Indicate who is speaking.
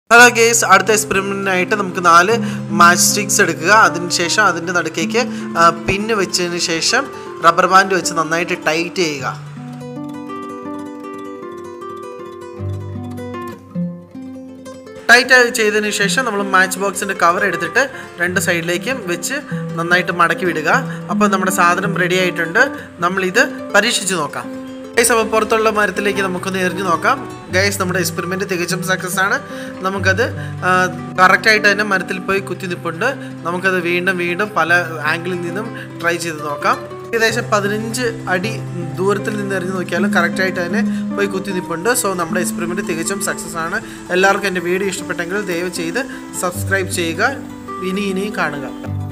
Speaker 1: hello guys അടുത്ത എക്സ്പെരിമെൻറ്റിനായിട്ട് നമുക്ക് നാല് മാച്ച് സ്റ്റിക്സ് എടുക്കുക അതിനുശേഷം അതിൻ്റെ നടുക്കേക്ക് പിന്ന് വെച്ചതിന് ശേഷം റബ്ബർ ബാൻഡ് വെച്ച് നന്നായിട്ട് ടൈറ്റ് ചെയ്യുക ടൈറ്റ് ചെയ്തതിന് ശേഷം നമ്മൾ മാച്ച് ബോക്സിൻ്റെ കവർ എടുത്തിട്ട് രണ്ട് സൈഡിലേക്കും വെച്ച് നന്നായിട്ട് മടക്കി വിടുക അപ്പോൾ നമ്മുടെ സാധനം റെഡി ആയിട്ടുണ്ട് നമ്മളിത് പരീക്ഷിച്ച് നോക്കാം ഗൈസ് അപ്പോൾ പുറത്തുള്ള മരത്തിലേക്ക് നമുക്കൊന്ന് എറിഞ്ഞു നോക്കാം ഗൈസ് നമ്മുടെ എക്സ്പെരിമെൻറ്റ് തികച്ചും സക്സസ് ആണ് നമുക്കത് കറക്റ്റായിട്ട് തന്നെ മരത്തിൽ പോയി കുത്തി നിൽപ്പുണ്ട് നമുക്കത് വീണ്ടും വീണ്ടും പല ആംഗിളിൽ നിന്നും ട്രൈ ചെയ്ത് നോക്കാം ഏകദേശം പതിനഞ്ച് അടി ദൂരത്തിൽ നിന്ന് എറിഞ്ഞു നോക്കിയാലും കറക്റ്റായിട്ട് തന്നെ പോയി കുത്തി നിൽപ്പുണ്ട് സോ നമ്മുടെ എക്സ്പെരിമെൻറ്റ് തികച്ചും സക്സസ് ആണ് എല്ലാവർക്കും എൻ്റെ വീഡിയോ ഇഷ്ടപ്പെട്ടെങ്കിൽ ദയവ് ചെയ്ത് സബ്സ്ക്രൈബ് ചെയ്യുക ഇനി ഇനിയും കാണുക